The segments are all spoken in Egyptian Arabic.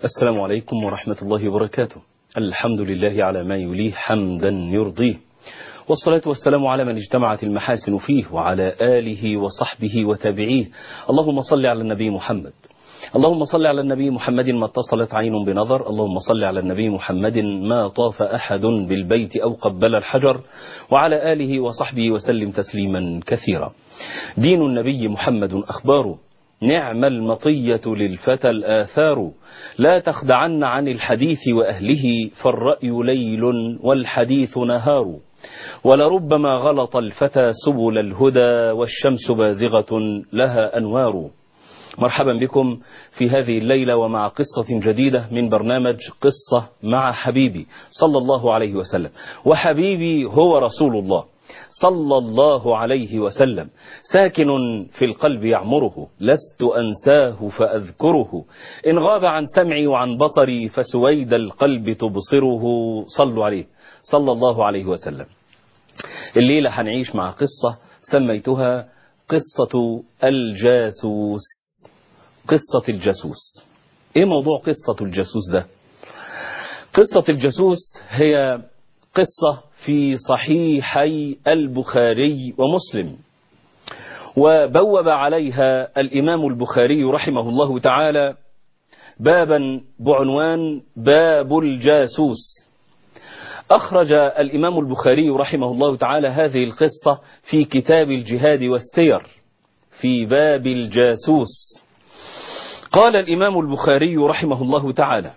السلام عليكم ورحمة الله وبركاته الحمد لله على ما يليه حمدا يرضيه والصلاة والسلام على من اجتمعت المحاسن فيه وعلى آله وصحبه وتابعيه اللهم صل على النبي محمد اللهم صل على النبي محمد ما اتصلت عين بنظر اللهم صل على النبي محمد ما طاف أحد بالبيت أو قبل الحجر وعلى آله وصحبه وسلم تسليما كثيرا دين النبي محمد أخباره نعم المطية للفتى الآثار لا تخدعن عن الحديث وأهله فالرأي ليل والحديث نهار ولربما غلط الفتى سبل الهدى والشمس بازغة لها أنوار مرحبا بكم في هذه الليلة ومع قصة جديدة من برنامج قصة مع حبيبي صلى الله عليه وسلم وحبيبي هو رسول الله صلى الله عليه وسلم ساكن في القلب يعمره لست أنساه فأذكره إن غاب عن سمعي وعن بصري فسويد القلب تبصره صلوا عليه صلى الله عليه وسلم الليلة هنعيش مع قصة سميتها قصة الجاسوس قصة الجاسوس ايه موضوع قصة الجاسوس ده قصة الجاسوس هي قصة في صحيحي البخاري ومسلم وبوب عليها الإمام البخاري رحمه الله تعالى بابا بعنوان باب الجاسوس أخرج الإمام البخاري رحمه الله تعالى هذه القصة في كتاب الجهاد والسير في باب الجاسوس قال الإمام البخاري رحمه الله تعالى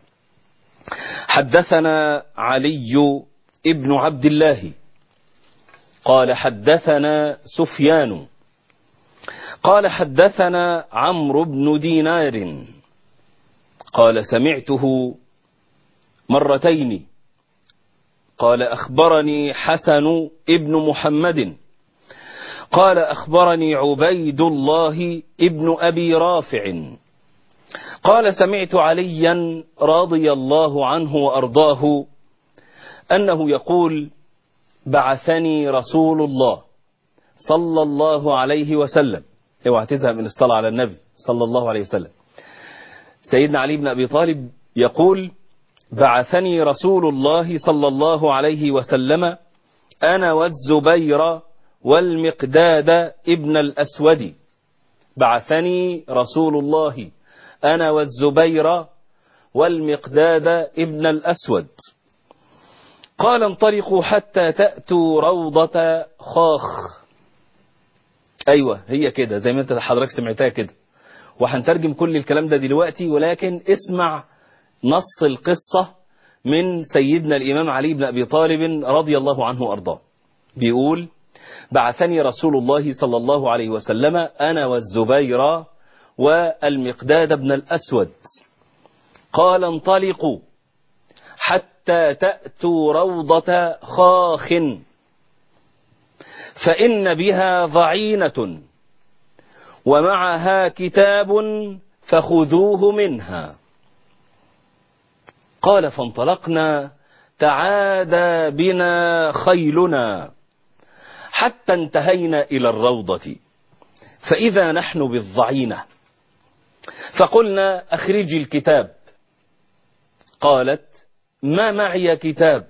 حدثنا علي ابن عبد الله قال حدثنا سفيان قال حدثنا عمرو بن دينار قال سمعته مرتين قال أخبرني حسن ابن محمد قال أخبرني عبيد الله ابن أبي رافع قال سمعت عليا رضي الله عنه وأرضاه أنه يقول بعثني رسول الله صلى الله عليه وسلم اوعى تزهق من الصلاة على النبي صلى الله عليه وسلم سيدنا علي بن أبي طالب يقول بعثني رسول الله صلى الله عليه وسلم أنا والزبير والمقداد ابن الأسود بعثني رسول الله أنا والزبير والمقداد ابن الأسود قال انطلقوا حتى تأتوا روضة خاخ أيوة هي كده زي ما انت حضرتك سمعتها كده وهنترجم كل الكلام ده دلوقتي ولكن اسمع نص القصة من سيدنا الإمام علي بن أبي طالب رضي الله عنه وأرضاه بيقول بعثني رسول الله صلى الله عليه وسلم أنا والزبير والمقداد بن الأسود قال انطلقوا حتى تأتوا روضة خاخ فإن بها ضعينة ومعها كتاب فخذوه منها قال فانطلقنا تعادى بنا خيلنا حتى انتهينا إلى الروضة فإذا نحن بالضعينة فقلنا أخرجي الكتاب قالت ما معي كتاب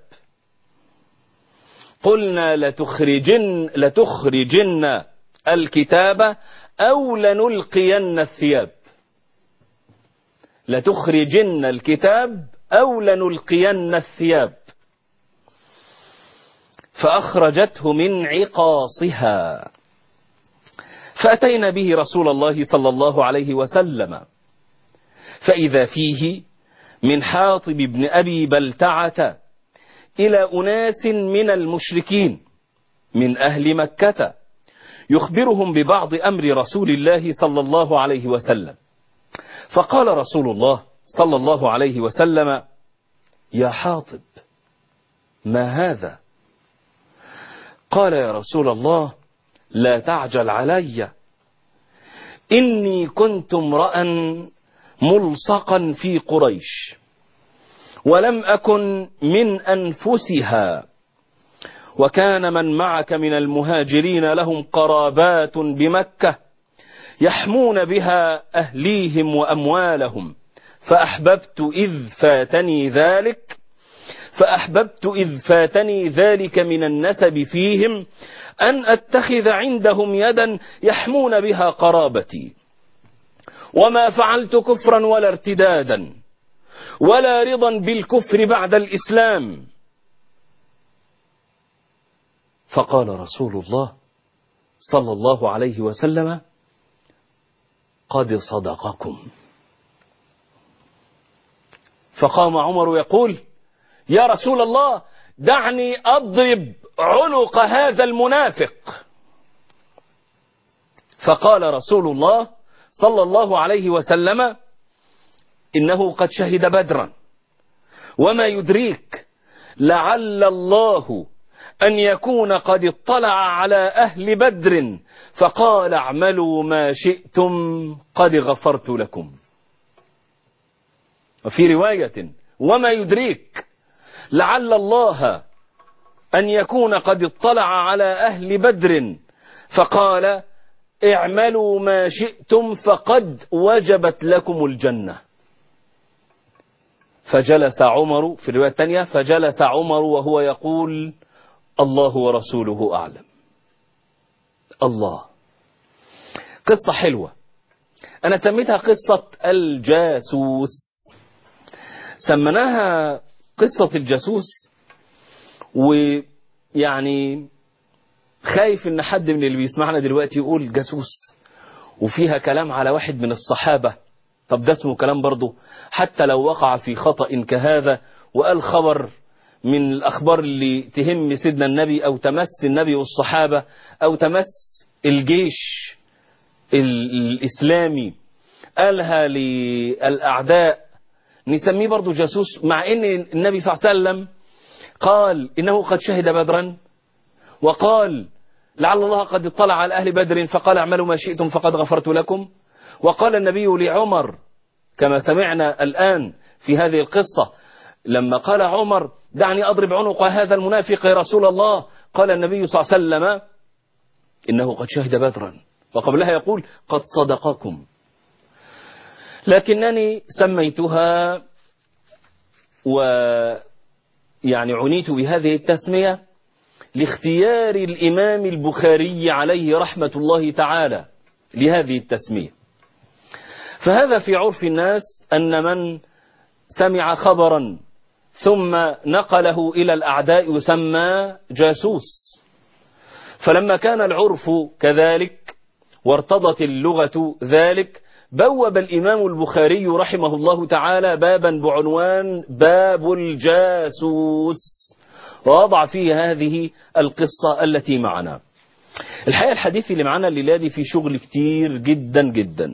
قلنا لتخرجن, لتخرجن الكتاب أو لنلقين الثياب لتخرجن الكتاب أو لنلقين الثياب فأخرجته من عقاصها فأتينا به رسول الله صلى الله عليه وسلم فإذا فيه من حاطب بن أبي بلتعة إلى أناس من المشركين من أهل مكة يخبرهم ببعض أمر رسول الله صلى الله عليه وسلم فقال رسول الله صلى الله عليه وسلم يا حاطب ما هذا قال يا رسول الله لا تعجل علي إني كنت امرأ ملصقا في قريش ولم أكن من أنفسها وكان من معك من المهاجرين لهم قرابات بمكة يحمون بها أهليهم وأموالهم فأحببت إذ فاتني ذلك فأحببت إذ فاتني ذلك من النسب فيهم أن أتخذ عندهم يدا يحمون بها قرابتي وما فعلت كفرا ولا ارتدادا ولا رضا بالكفر بعد الإسلام فقال رسول الله صلى الله عليه وسلم قد صدقكم فقام عمر يقول يا رسول الله دعني أضرب عنق هذا المنافق فقال رسول الله صلى الله عليه وسلم إنه قد شهد بدرا وما يدريك لعل الله أن يكون قد اطلع على أهل بدر فقال اعملوا ما شئتم قد غفرت لكم وفي رواية وما يدريك لعل الله أن يكون قد اطلع على أهل بدر فقال اعملوا ما شئتم فقد وجبت لكم الجنة فجلس عمر في الرواية الثانية فجلس عمر وهو يقول الله ورسوله أعلم الله قصة حلوة أنا سميتها قصة الجاسوس سمناها قصة الجاسوس ويعني خايف ان حد من اللي بيسمعنا دلوقتي يقول جاسوس وفيها كلام على واحد من الصحابة طب ده اسمه كلام برضه حتى لو وقع في خطأ كهذا وقال خبر من الأخبار اللي تهم سيدنا النبي أو تمس النبي والصحابة أو تمس الجيش الإسلامي قالها للأعداء نسميه برضه جاسوس مع ان النبي صلى الله عليه وسلم قال انه قد شهد بدرا وقال لعل الله قد اطلع على اهل بدر فقال اعملوا ما شئتم فقد غفرت لكم وقال النبي لعمر كما سمعنا الان في هذه القصه لما قال عمر دعني اضرب عنق هذا المنافق يا رسول الله قال النبي صلى الله عليه وسلم انه قد شهد بدرا وقبلها يقول قد صدقكم لكنني سميتها ويعني عنيت بهذه التسمية لاختيار الإمام البخاري عليه رحمة الله تعالى لهذه التسمية فهذا في عرف الناس أن من سمع خبرا ثم نقله إلى الأعداء يسمى جاسوس فلما كان العرف كذلك وارتضت اللغة ذلك بوب الإمام البخاري رحمه الله تعالى بابا بعنوان باب الجاسوس ووضع فيه هذه القصة التي معنا الحقيقة الحديث اللي معنا الليلة دي في شغل كتير جدا جدا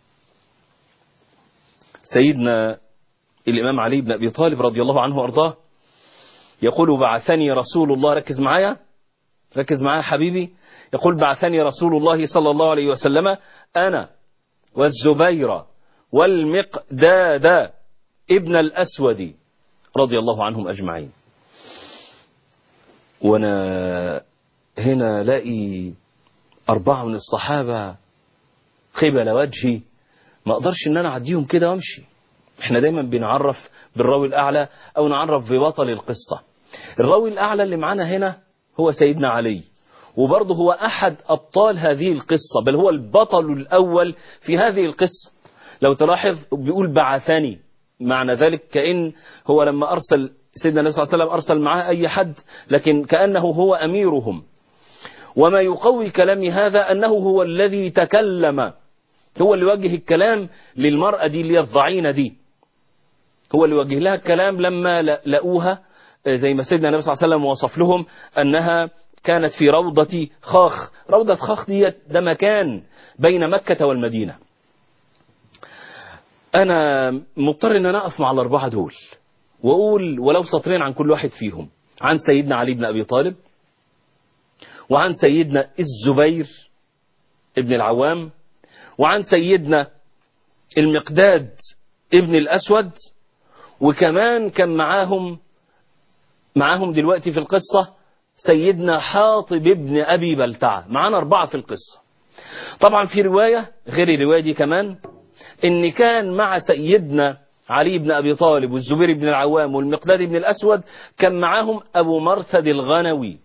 سيدنا الإمام علي بن أبي طالب رضي الله عنه وأرضاه يقول بعثني رسول الله ركز معايا ركز معايا حبيبي يقول بعثني رسول الله صلى الله عليه وسلم أنا والزبير والمقداد ابن الأسود رضي الله عنهم أجمعين وانا هنا لاقي أربعة من الصحابة قبل وجهي ما أقدرش إن أنا أعديهم كده وأمشي إحنا دايما بنعرف بالراوي الأعلى أو نعرف ببطل القصة الراوي الأعلى اللي معانا هنا هو سيدنا علي وبرضه هو أحد أبطال هذه القصة بل هو البطل الأول في هذه القصة لو تلاحظ بيقول بعثني معنى ذلك كأن هو لما أرسل سيدنا النبي صلى الله عليه وسلم أرسل معاه أي حد لكن كأنه هو أميرهم وما يقوي كلامي هذا أنه هو الذي تكلم هو اللي وجه الكلام للمرأة دي اللي هي الضعينة دي هو اللي وجه لها الكلام لما لقوها زي ما سيدنا النبي صلى الله عليه وسلم وصف لهم أنها كانت في روضة خاخ روضة خاخ دي ده مكان بين مكة والمدينة أنا مضطر أن أنا أقف مع الأربعة دول وأقول ولو سطرين عن كل واحد فيهم عن سيدنا علي بن أبي طالب وعن سيدنا الزبير ابن العوام وعن سيدنا المقداد ابن الأسود وكمان كان معاهم معاهم دلوقتي في القصة سيدنا حاطب ابن أبي بلتعة معانا أربعة في القصة طبعا في رواية غير الرواية دي كمان إن كان مع سيدنا علي بن أبي طالب والزبير بن العوام والمقداد بن الأسود كان معاهم أبو مرثد الغنوي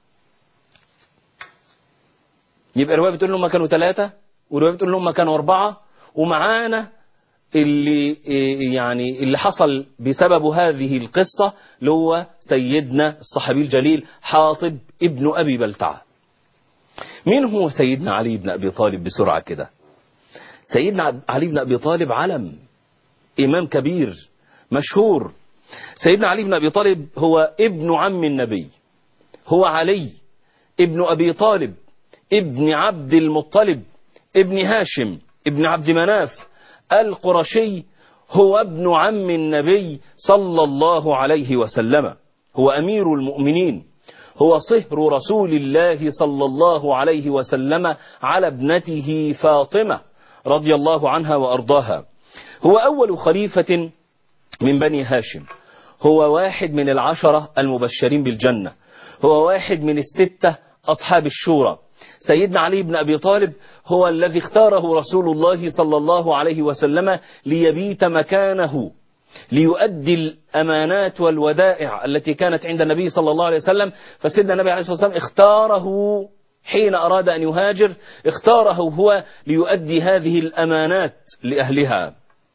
يبقى الرواية بتقول لهم كانوا ثلاثة والرواية بتقول لهم كانوا أربعة ومعانا اللي يعني اللي حصل بسبب هذه القصة اللي هو سيدنا الصحابي الجليل حاطب ابن أبي بلتعة مين هو سيدنا علي بن أبي طالب بسرعة كده سيدنا علي بن أبي طالب علم إمام كبير مشهور سيدنا علي بن أبي طالب هو ابن عم النبي هو علي ابن أبي طالب ابن عبد المطلب ابن هاشم ابن عبد مناف القرشي هو ابن عم النبي صلى الله عليه وسلم هو أمير المؤمنين هو صهر رسول الله صلى الله عليه وسلم على ابنته فاطمة رضي الله عنها وأرضاها هو أول خليفة من بني هاشم هو واحد من العشرة المبشرين بالجنة هو واحد من الستة أصحاب الشورى سيدنا علي بن أبي طالب هو الذي اختاره رسول الله صلى الله عليه وسلم ليبيت مكانه ليؤدي الأمانات والودائع التي كانت عند النبي صلى الله عليه وسلم فسيدنا النبي عليه الصلاة والسلام اختاره حين أراد أن يهاجر اختاره هو ليؤدي هذه الأمانات لأهلها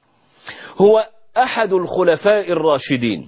هو أحد الخلفاء الراشدين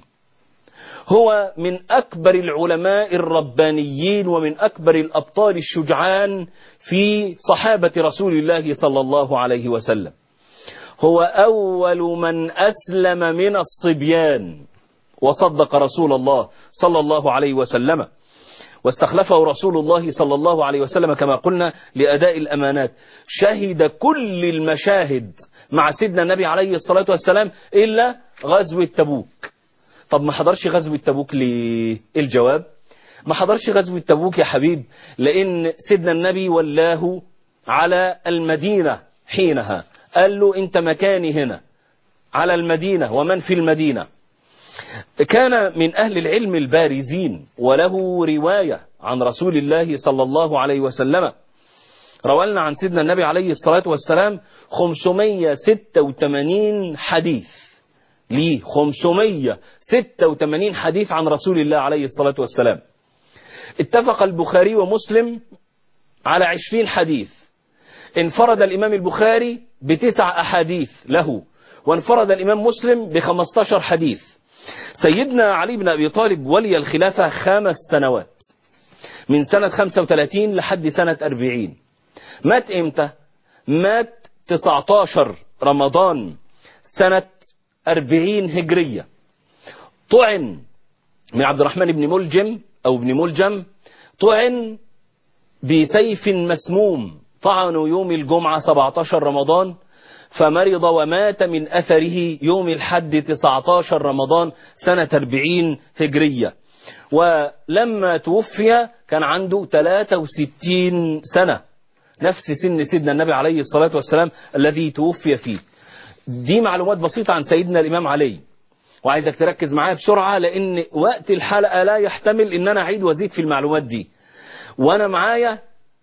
هو من أكبر العلماء الربانيين ومن أكبر الأبطال الشجعان في صحابة رسول الله صلى الله عليه وسلم هو أول من أسلم من الصبيان وصدق رسول الله صلى الله عليه وسلم واستخلفه رسول الله صلى الله عليه وسلم كما قلنا لأداء الأمانات شهد كل المشاهد مع سيدنا النبي عليه الصلاة والسلام إلا غزوة تبوك طب ما حضرش غزوة تبوك ليه الجواب ما حضرش غزوة تبوك يا حبيب لأن سيدنا النبي ولاه على المدينة حينها قال له انت مكاني هنا على المدينة ومن في المدينة كان من أهل العلم البارزين وله رواية عن رسول الله صلى الله عليه وسلم روالنا عن سيدنا النبي عليه الصلاة والسلام 586 حديث ليه 586 حديث عن رسول الله عليه الصلاة والسلام اتفق البخاري ومسلم على 20 حديث انفرد الإمام البخاري بتسع أحاديث له وانفرد الإمام مسلم بخمستاشر حديث سيدنا علي بن أبي طالب ولي الخلافة خمس سنوات من سنة 35 لحد سنة 40 مات امتى مات 19 رمضان سنة 40 هجرية طعن من عبد الرحمن بن ملجم أو ابن ملجم طعن بسيف مسموم طعنوا يوم الجمعة 17 رمضان فمرض ومات من أثره يوم الحد 19 رمضان سنة 40 هجرية ولما توفي كان عنده 63 سنة نفس سن سيدنا النبي عليه الصلاة والسلام الذي توفي فيه دي معلومات بسيطة عن سيدنا الإمام علي وعايزك تركز معايا بسرعة لأن وقت الحلقة لا يحتمل إن أنا أعيد وأزيد في المعلومات دي وأنا معايا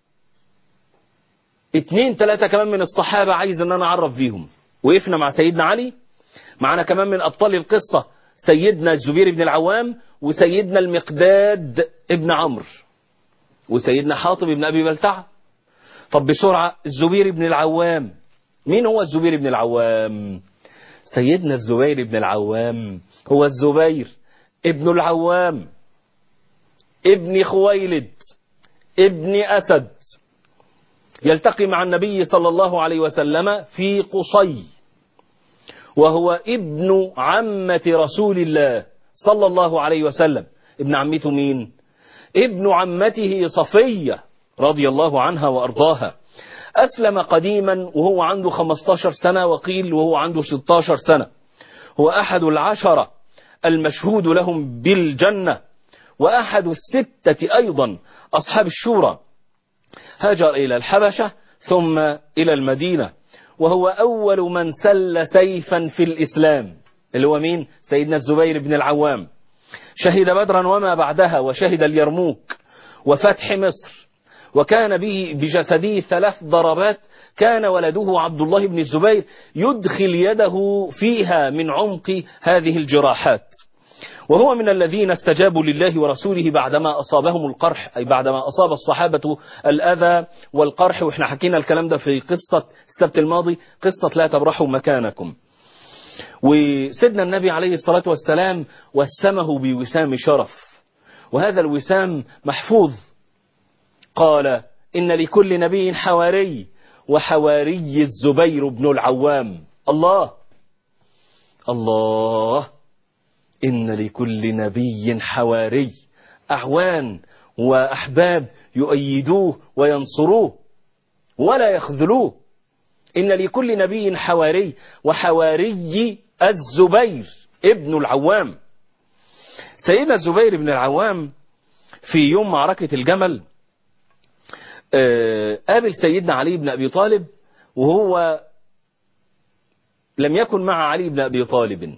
اتنين تلاتة كمان من الصحابة عايز ان انا اعرف بيهم وقفنا مع سيدنا علي معنا كمان من ابطال القصة سيدنا الزبير بن العوام وسيدنا المقداد ابن عمرو وسيدنا حاطب بن ابي بلتعه طب بسرعة الزبير بن العوام مين هو الزبير بن العوام سيدنا الزبير بن العوام هو الزبير ابن العوام ابن خويلد ابن أسد يلتقي مع النبي صلى الله عليه وسلم في قصي وهو ابن عمة رسول الله صلى الله عليه وسلم ابن عمته مين ابن عمته صفية رضي الله عنها وأرضاها أسلم قديما وهو عنده 15 سنة وقيل وهو عنده 16 سنة هو أحد العشرة المشهود لهم بالجنة وأحد الستة أيضا أصحاب الشورى هاجر إلى الحبشة ثم إلى المدينة وهو أول من سل سيفا في الإسلام اللي هو مين سيدنا الزبير بن العوام شهد بدرا وما بعدها وشهد اليرموك وفتح مصر وكان به بجسده ثلاث ضربات كان ولده عبد الله بن الزبير يدخل يده فيها من عمق هذه الجراحات وهو من الذين استجابوا لله ورسوله بعدما أصابهم القرح أي بعدما أصاب الصحابة الأذى والقرح وإحنا حكينا الكلام ده في قصة السبت الماضي قصة لا تبرحوا مكانكم وسيدنا النبي عليه الصلاة والسلام وسمه بوسام شرف وهذا الوسام محفوظ قال إن لكل نبي حواري وحواري الزبير بن العوام الله الله إن لكل نبي حواري أعوان وأحباب يؤيدوه وينصروه ولا يخذلوه إن لكل نبي حواري وحواري الزبير ابن العوام سيدنا الزبير بن العوام في يوم معركة الجمل قابل سيدنا علي بن أبي طالب وهو لم يكن مع علي بن أبي طالب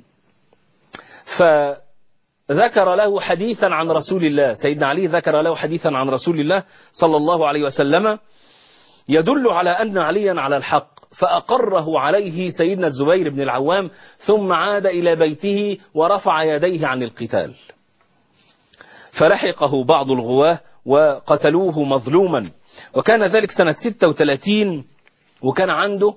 فذكر له حديثا عن رسول الله سيدنا علي ذكر له حديثا عن رسول الله صلى الله عليه وسلم يدل على أن عليا على الحق فأقره عليه سيدنا الزبير بن العوام ثم عاد إلى بيته ورفع يديه عن القتال فلحقه بعض الغواه وقتلوه مظلوما وكان ذلك سنة 36 وكان عنده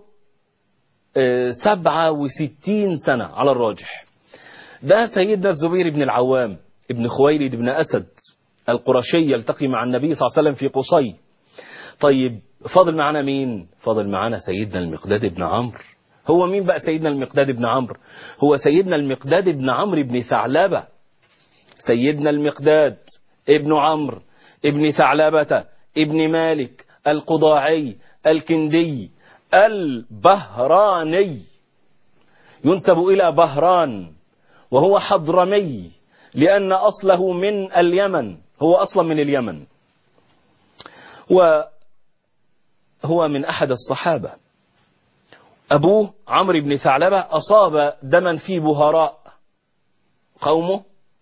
67 سنة على الراجح ده سيدنا الزبير بن العوام ابن خويلد بن أسد القرشي يلتقي مع النبي صلى الله عليه وسلم في قصي طيب فاضل معنا مين فاضل معنا سيدنا المقداد بن عمرو هو مين بقى سيدنا المقداد بن عمرو هو سيدنا المقداد بن عمرو بن ثعلبة سيدنا المقداد ابن عمرو ابن ثعلبة ابن مالك القضاعي الكندي البهراني ينسب إلى بهران وهو حضرمي لأن أصله من اليمن هو أصلا من اليمن وهو من أحد الصحابة أبوه عمرو بن ثعلبة أصاب دما في بهراء قومه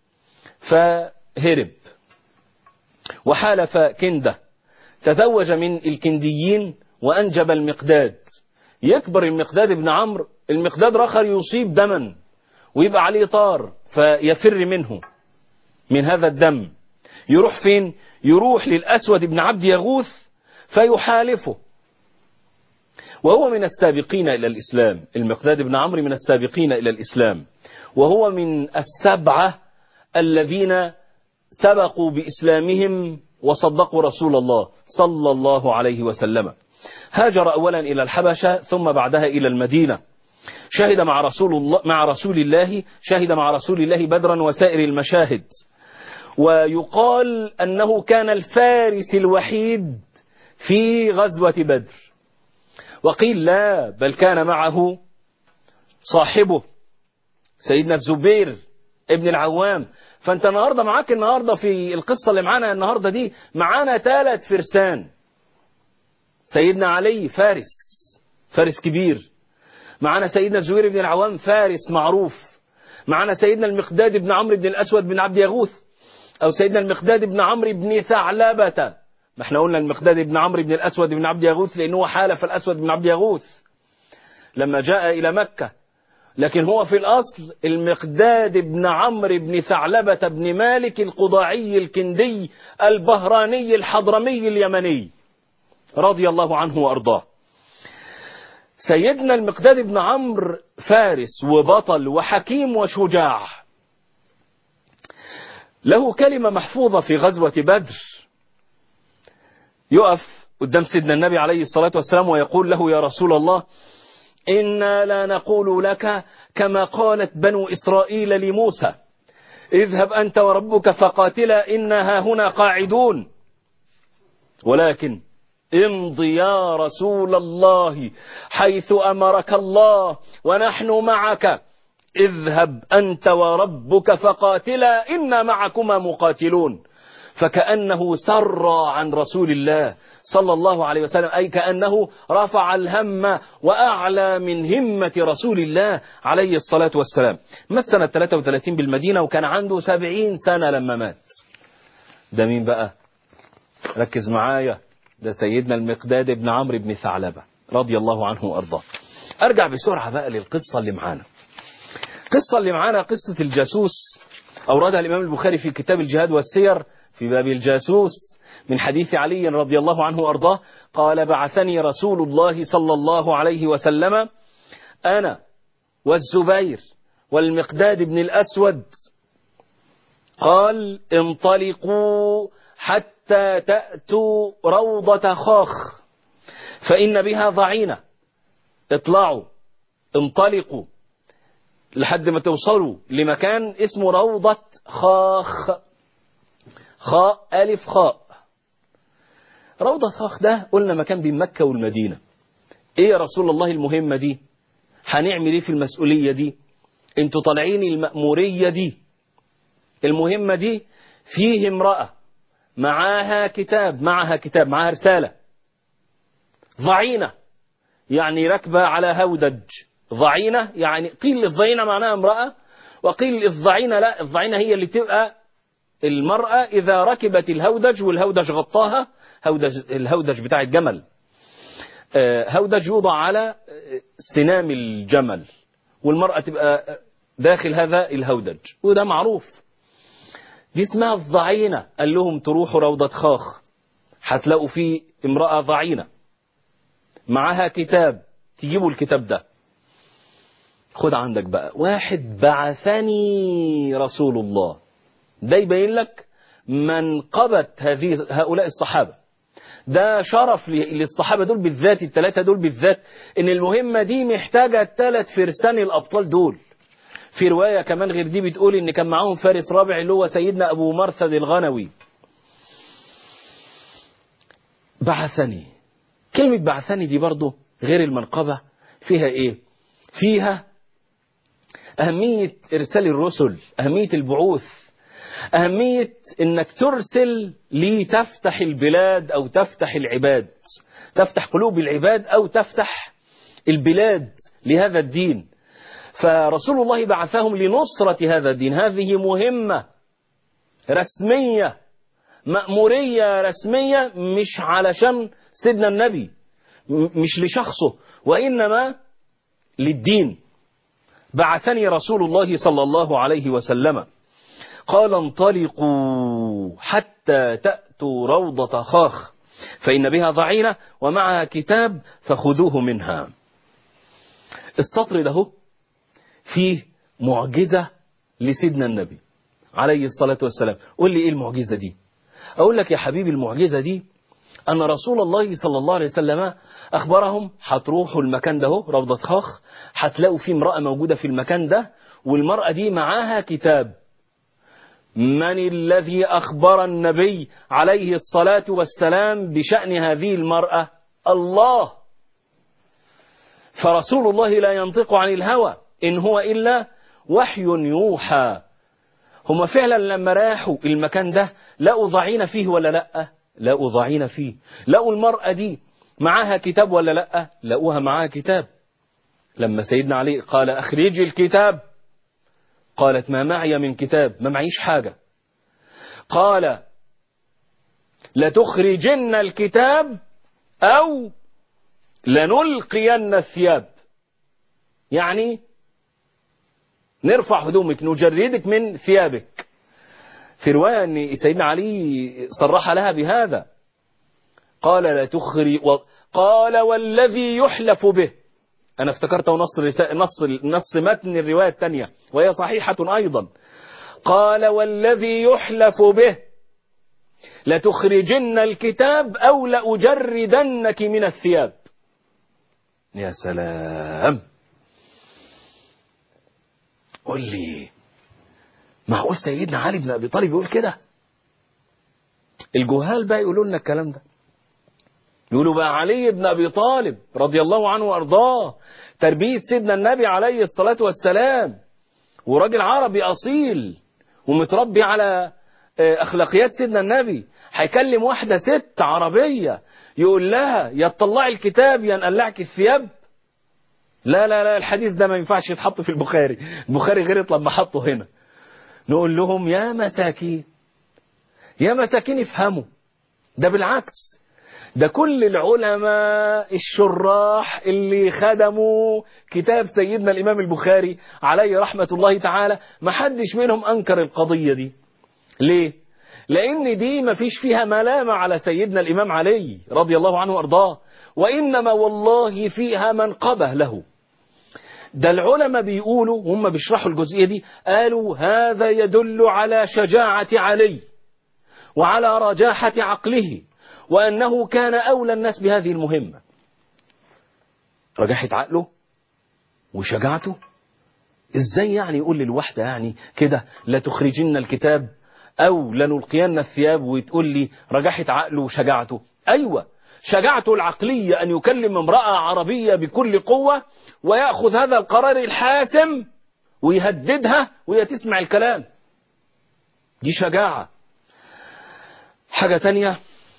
فهرب وحالف كنده تزوج من الكنديين وأنجب المقداد يكبر المقداد ابن عمرو المقداد رخر يصيب دما ويبقى عليه طار فيفر منه من هذا الدم يروح فين يروح للأسود بن عبد يغوث فيحالفه وهو من السابقين إلى الإسلام المقداد بن عمرو من السابقين إلى الإسلام وهو من السبعة الذين سبقوا بإسلامهم وصدقوا رسول الله صلى الله عليه وسلم هاجر أولا إلى الحبشة ثم بعدها إلى المدينة شهد مع رسول الله مع رسول الله شهد مع رسول الله بدرا وسائر المشاهد ويقال أنه كان الفارس الوحيد في غزوة بدر وقيل لا بل كان معه صاحبه سيدنا الزبير ابن العوام فانت النهاردة معاك النهاردة في القصة اللي معانا النهاردة دي معانا ثلاث فرسان سيدنا علي فارس فارس كبير معانا سيدنا الزبير بن العوام فارس معروف معانا سيدنا المقداد بن عمرو بن الأسود بن عبد يغوث أو سيدنا المقداد بن عمرو بن ثعلبة ما احنا قلنا المقداد بن عمرو بن الأسود بن عبد يغوث لأنه حالف الأسود بن عبد يغوث لما جاء إلى مكة لكن هو في الأصل المقداد بن عمرو بن ثعلبة بن مالك القضاعي الكندي البهراني الحضرمي اليمني رضي الله عنه وأرضاه سيدنا المقداد بن عمرو فارس وبطل وحكيم وشجاع له كلمة محفوظة في غزوة بدر يقف قدام سيدنا النبي عليه الصلاة والسلام ويقول له يا رسول الله إنا لا نقول لك كما قالت بنو إسرائيل لموسى اذهب أنت وربك فقاتلا إنها هنا قاعدون ولكن امض يا رسول الله حيث أمرك الله ونحن معك اذهب أنت وربك فقاتلا إنا معكما مقاتلون فكأنه سر عن رسول الله صلى الله عليه وسلم أي كأنه رفع الهم وأعلى من همة رسول الله عليه الصلاة والسلام مات سنة 33 بالمدينة وكان عنده 70 سنة لما مات ده مين بقى ركز معايا ده سيدنا المقداد بن عمرو بن ثعلبة رضي الله عنه وأرضاه أرجع بسرعة بقى للقصة اللي معانا القصة اللي معانا قصة الجاسوس أوردها الإمام البخاري في كتاب الجهاد والسير في باب الجاسوس من حديث علي رضي الله عنه وأرضاه قال بعثني رسول الله صلى الله عليه وسلم أنا والزبير والمقداد بن الأسود قال انطلقوا حتى تأتوا روضة خاخ فإن بها ضعينة اطلعوا انطلقوا لحد ما توصلوا لمكان اسمه روضة خاخ خاء ألف خاء روضة خاخ ده قلنا مكان بين مكة والمدينة ايه يا رسول الله المهمة دي هنعمل ايه في المسؤولية دي انتوا طالعين المأمورية دي المهمة دي فيه امرأة معاها كتاب معها كتاب معاها رسالة ضعينة يعني ركبة على هودج ضعينة يعني قيل الضعينة معناها امرأة وقيل الضعينة لا الضعينة هي اللي تبقى المرأة إذا ركبت الهودج والهودج غطاها هودج الهودج بتاع الجمل هودج يوضع على سنام الجمل والمرأة تبقى داخل هذا الهودج وده معروف دي اسمها الضعينة قال لهم تروحوا روضة خاخ هتلاقوا فيه امرأة ضعينة معاها كتاب تجيبوا الكتاب ده خد عندك بقى واحد بعثني رسول الله ده يبين لك منقبة هذه هؤلاء الصحابة ده شرف للصحابة دول بالذات الثلاثة دول بالذات ان المهمة دي محتاجة الثلاث فرسان الأبطال دول في رواية كمان غير دي بتقول ان كان معاهم فارس رابع اللي هو سيدنا أبو مرثد الغنوي بعثني كلمة بعثني دي برضه غير المنقبة فيها ايه فيها أهمية إرسال الرسل أهمية البعوث أهمية أنك ترسل لتفتح البلاد أو تفتح العباد تفتح قلوب العباد أو تفتح البلاد لهذا الدين فرسول الله بعثهم لنصرة هذا الدين هذه مهمة رسمية مأمورية رسمية مش علشان سيدنا النبي مش لشخصه وإنما للدين بعثني رسول الله صلى الله عليه وسلم قال انطلقوا حتى تأتوا روضة خاخ فإن بها ضعينة ومعها كتاب فخذوه منها السطر ده فيه معجزة لسيدنا النبي عليه الصلاة والسلام قول لي ايه المعجزة دي اقول لك يا حبيبي المعجزة دي أن رسول الله صلى الله عليه وسلم أخبرهم هتروحوا المكان ده روضة خاخ هتلاقوا فيه امرأة موجودة في المكان ده والمرأة دي معاها كتاب من الذي أخبر النبي عليه الصلاة والسلام بشأن هذه المرأة الله فرسول الله لا ينطق عن الهوى إن هو إلا وحي يوحى هم فعلا لما راحوا المكان ده لقوا ضعين فيه ولا لأ لقوا ضعين فيه لقوا المرأة دي معاها كتاب ولا لأ لقوها معاها كتاب لما سيدنا علي قال أخرجي الكتاب قالت ما معي من كتاب ما معيش حاجة قال لتخرجن الكتاب أو لنلقين الثياب يعني نرفع هدومك نجردك من ثيابك في رواية أن سيدنا علي صرح لها بهذا قال لا تخري و... قال والذي يحلف به أنا افتكرته نص نص نص متن الرواية الثانية وهي صحيحة أيضا قال والذي يحلف به لتخرجن الكتاب أو لأجردنك من الثياب يا سلام قل لي معقول سيدنا علي بن أبي طالب يقول كده الجهال بقى يقولوا لنا الكلام ده يقولوا بقى علي بن أبي طالب رضي الله عنه وأرضاه تربية سيدنا النبي عليه الصلاة والسلام وراجل عربي أصيل ومتربي على أخلاقيات سيدنا النبي هيكلم واحدة ست عربية يقول لها يا تطلعي الكتاب يا نقلعك الثياب لا لا لا الحديث ده ما ينفعش يتحط في البخاري البخاري غيرت لما حطه هنا نقول لهم يا مساكين يا مساكين افهموا ده بالعكس ده كل العلماء الشراح اللي خدموا كتاب سيدنا الإمام البخاري عليه رحمة الله تعالى ما حدش منهم أنكر القضية دي ليه؟ لأن دي ما فيش فيها ملامة على سيدنا الإمام علي رضي الله عنه وأرضاه وإنما والله فيها منقبة له ده العلماء بيقولوا هم بيشرحوا الجزئية دي قالوا هذا يدل على شجاعة علي وعلى رجاحة عقله وأنه كان أولى الناس بهذه المهمة رجاحة عقله وشجاعته ازاي يعني يقول للوحدة يعني كده لا تخرجن الكتاب او لنلقين الثياب وتقول لي رجاحة عقله وشجاعته ايوه شجاعته العقلية ان يكلم امرأة عربية بكل قوة ويأخذ هذا القرار الحاسم ويهددها وهي تسمع الكلام دي شجاعة حاجة تانية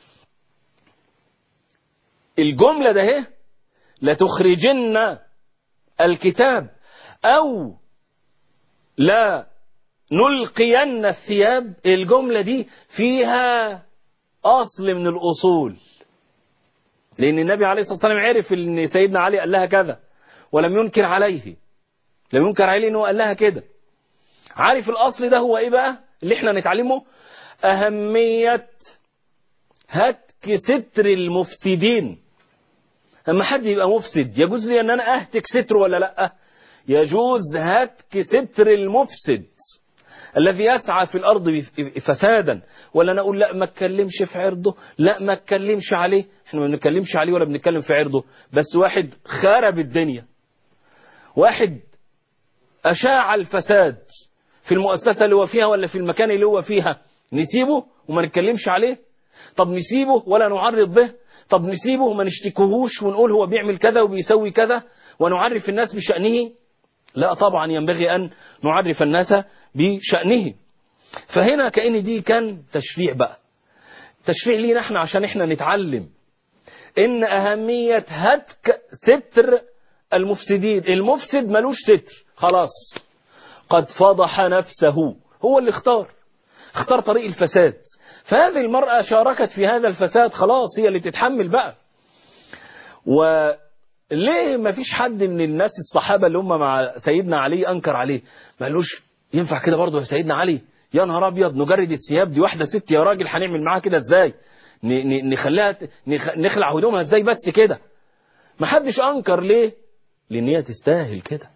الجملة ده هي لتخرجن الكتاب أو لا نلقين الثياب الجملة دي فيها أصل من الأصول لأن النبي عليه الصلاة والسلام عرف أن سيدنا علي قال لها كذا ولم ينكر عليه لم ينكر عليه أنه قال لها كده عارف الأصل ده هو إيه بقى اللي احنا نتعلمه أهمية هتك ستر المفسدين لما حد يبقى مفسد يجوز لي أن أنا أهتك ستره ولا لأ يجوز هتك ستر المفسد الذي يسعى في الأرض فسادا ولا أنا أقول لا ما اتكلمش في عرضه لا ما اتكلمش عليه احنا ما بنتكلمش عليه ولا بنتكلم في عرضه بس واحد خرب الدنيا واحد أشاع الفساد في المؤسسة اللي هو فيها ولا في المكان اللي هو فيها نسيبه وما نتكلمش عليه طب نسيبه ولا نعرض به طب نسيبه وما نشتكوهوش ونقول هو بيعمل كذا وبيسوي كذا ونعرف الناس بشأنه لا طبعا ينبغي أن نعرف الناس بشأنه فهنا كأن دي كان تشريع بقى تشريع لينا احنا عشان احنا نتعلم ان اهمية هتك ستر المفسدين المفسد ملوش ستر خلاص قد فضح نفسه هو اللي اختار اختار طريق الفساد فهذه المرأة شاركت في هذا الفساد خلاص هي اللي تتحمل بقى وليه ما فيش حد من الناس الصحابة اللي هم مع سيدنا علي أنكر عليه ما قالوش ينفع كده برضه يا سيدنا علي يا نهار أبيض نجرد الثياب دي واحدة ست يا راجل هنعمل معاها كده ازاي نخليها نخلع هدومها ازاي بس كده ما حدش أنكر ليه لأن هي تستاهل كده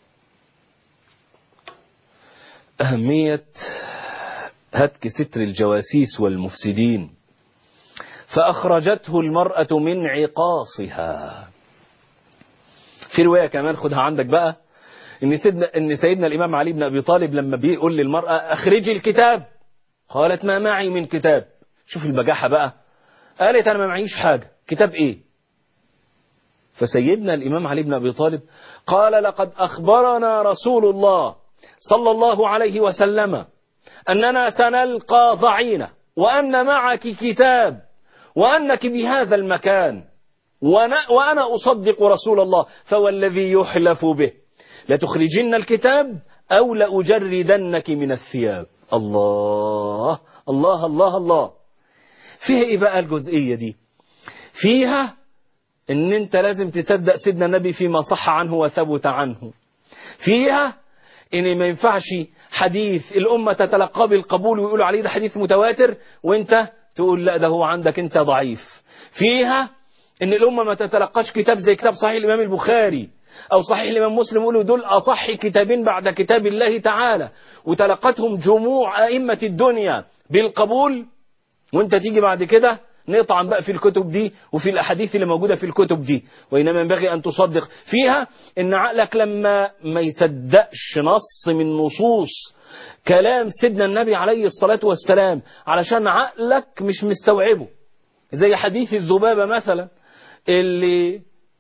أهمية هتك ستر الجواسيس والمفسدين فأخرجته المرأة من عقاصها في رواية كمان خدها عندك بقى إن سيدنا, إن سيدنا الإمام علي بن أبي طالب لما بيقول للمرأة أخرجي الكتاب قالت ما معي من كتاب شوف البجاحة بقى قالت أنا ما معيش حاجة كتاب إيه فسيدنا الإمام علي بن أبي طالب قال لقد أخبرنا رسول الله صلى الله عليه وسلم أننا سنلقى ضعينة وأن معك كتاب وأنك بهذا المكان وأنا أصدق رسول الله فوالذي يحلف به لتخرجن الكتاب أو لأجردنك من الثياب الله الله الله الله فيها إيه بقى الجزئية دي فيها ان انت لازم تصدق سيدنا النبي فيما صح عنه وثبت عنه فيها ان ما ينفعش حديث الامه تتلقاه بالقبول ويقولوا عليه ده حديث متواتر وانت تقول لا ده هو عندك انت ضعيف فيها ان الامه ما تتلقاش كتاب زي كتاب صحيح الامام البخاري او صحيح الامام مسلم يقولوا دول اصح كتابين بعد كتاب الله تعالى وتلقتهم جموع ائمه الدنيا بالقبول وانت تيجي بعد كده نطعن بقى في الكتب دي وفي الأحاديث اللي موجودة في الكتب دي وإنما ينبغي أن تصدق فيها إن عقلك لما ما يصدقش نص من نصوص كلام سيدنا النبي عليه الصلاة والسلام علشان عقلك مش مستوعبه زي حديث الذبابة مثلا اللي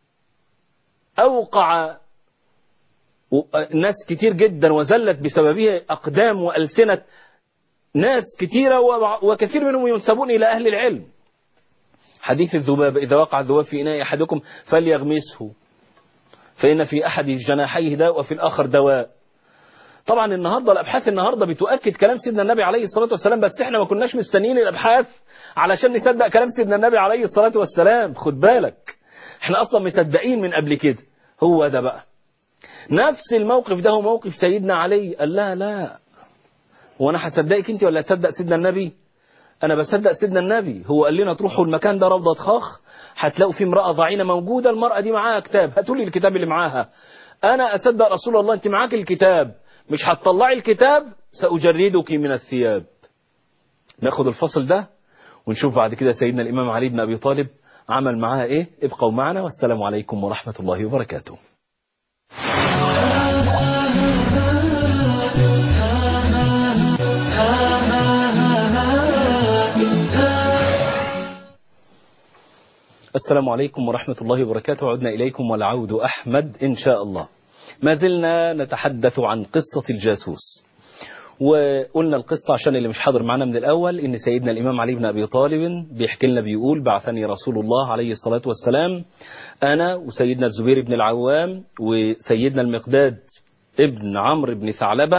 أوقع ناس كتير جدا وزلت بسببه أقدام وألسنة ناس كثيرة وكثير منهم ينسبون إلى أهل العلم حديث الذباب إذا وقع الذباب في إناء أحدكم فليغمسه فإن في أحد جناحيه داء وفي الآخر دواء طبعا النهارده الابحاث النهارده بتؤكد كلام سيدنا النبي عليه الصلاه والسلام بس احنا ما كناش مستنيين الابحاث علشان نصدق كلام سيدنا النبي عليه الصلاه والسلام خد بالك احنا اصلا مصدقين من قبل كده هو ده بقى نفس الموقف ده هو موقف سيدنا علي قال لا لا وانا هصدقك انت ولا اصدق سيدنا النبي انا بصدق سيدنا النبي هو قال لنا تروحوا المكان ده روضه خاخ هتلاقوا في امراه ضعينه موجوده المراه دي معاها كتاب هاتوا لي الكتاب اللي معاها انا اصدق رسول الله انت معاك الكتاب مش هتطلعي الكتاب ساجردك من الثياب ناخد الفصل ده ونشوف بعد كده سيدنا الامام علي بن ابي طالب عمل معاها ايه ابقوا معنا والسلام عليكم ورحمه الله وبركاته السلام عليكم ورحمة الله وبركاته عدنا إليكم والعود أحمد إن شاء الله ما زلنا نتحدث عن قصة الجاسوس وقلنا القصة عشان اللي مش حاضر معنا من الأول إن سيدنا الإمام علي بن أبي طالب بيحكي لنا بيقول بعثني رسول الله عليه الصلاة والسلام أنا وسيدنا الزبير بن العوام وسيدنا المقداد ابن عمرو بن ثعلبة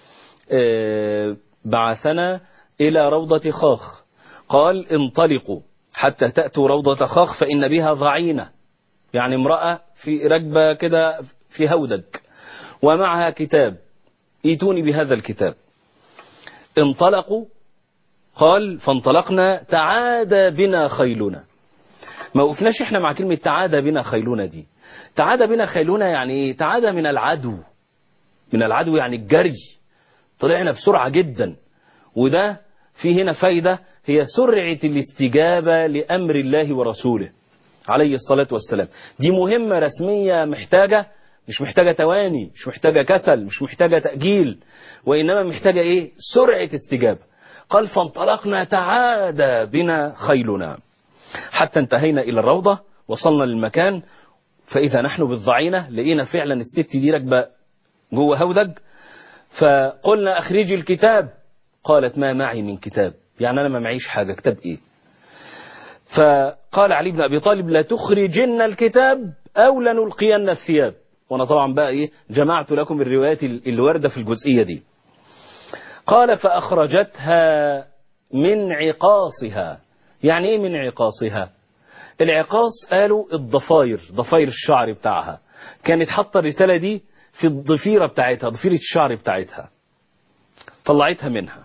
بعثنا إلى روضة خاخ قال انطلقوا حتى تأتوا روضة خاخ فإن بها ضعينة يعني امرأة في ركبة كده في هودج ومعها كتاب ايتوني بهذا الكتاب انطلقوا قال فانطلقنا تعادى بنا خيلنا ما وقفناش احنا مع كلمة تعادى بنا خيلنا دي تعادى بنا خيلنا يعني ايه تعادى من العدو من العدو يعني الجري طلعنا بسرعة جدا وده في هنا فايدة هي سرعة الاستجابة لأمر الله ورسوله عليه الصلاة والسلام دي مهمة رسمية محتاجة مش محتاجة تواني مش محتاجة كسل مش محتاجة تأجيل وإنما محتاجة إيه سرعة استجابة قال فانطلقنا تعادى بنا خيلنا حتى انتهينا إلى الروضة وصلنا للمكان فإذا نحن بالضعينة لقينا فعلا الست دي راكبة جوه هودج فقلنا أخرجي الكتاب قالت ما معي من كتاب يعني أنا ما معيش حاجة كتاب إيه فقال علي بن أبي طالب لا تخرجن الكتاب أو لنلقين الثياب وأنا طبعا بقى إيه جمعت لكم الروايات اللي واردة في الجزئية دي قال فأخرجتها من عقاصها يعني إيه من عقاصها العقاص قالوا الضفاير ضفاير الشعر بتاعها كانت حاطة الرسالة دي في الضفيرة بتاعتها ضفيرة الشعر بتاعتها طلعتها منها